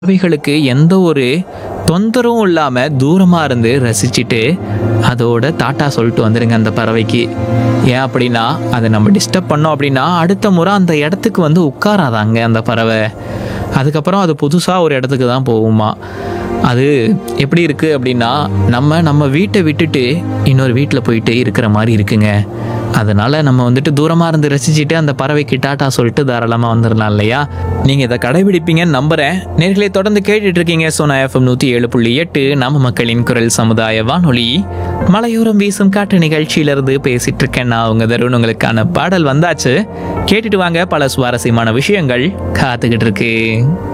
பறவைகளுக்கு எந்த ஒரு தொந்தரவும் இல்லாம தூரமா இருந்து ரசிச்சுட்டு அதோட டாட்டா சொல்லிட்டு வந்துருங்க அந்த பறவைக்கு ஏன் அப்படின்னா அதை நம்ம டிஸ்டர்ப் பண்ணோம் அப்படின்னா அடுத்த முறை அந்த இடத்துக்கு வந்து உட்காராதாங்க அந்த பறவை அதுக்கப்புறம் அது புதுசாக ஒரு இடத்துக்கு தான் போகுமா அது எப்படி இருக்குது அப்படின்னா நம்ம நம்ம வீட்டை விட்டுட்டு இன்னொரு வீட்டில் போயிட்டு இருக்கிற மாதிரி இருக்குங்க அதனால நம்ம வந்துட்டு தூரமாக இருந்து ரசிச்சுட்டு அந்த பறவைக்கு டாட்டா சொல்லிட்டு தாராளமாக வந்துடலாம் இல்லையா நீங்கள் இதை கடைபிடிப்பீங்கன்னு நம்புகிறேன் நேர்களை தொடர்ந்து கேட்டுட்டு இருக்கீங்க சோனா எஃப்எம் நூற்றி ஏழு புள்ளி எட்டு நம்ம மக்களின் குரல் சமுதாய வானொலி மலையோரம் வீசும் காட்டு நிகழ்ச்சியிலிருந்து பேசிட்டு இருக்கேன் நான் உங்க தருண் உங்களுக்கான பாடல் வந்தாச்சு கேட்டுட்டு வாங்க பல சுவாரஸ்யமான விஷயங்கள் காத்துக்கிட்டு இருக்கு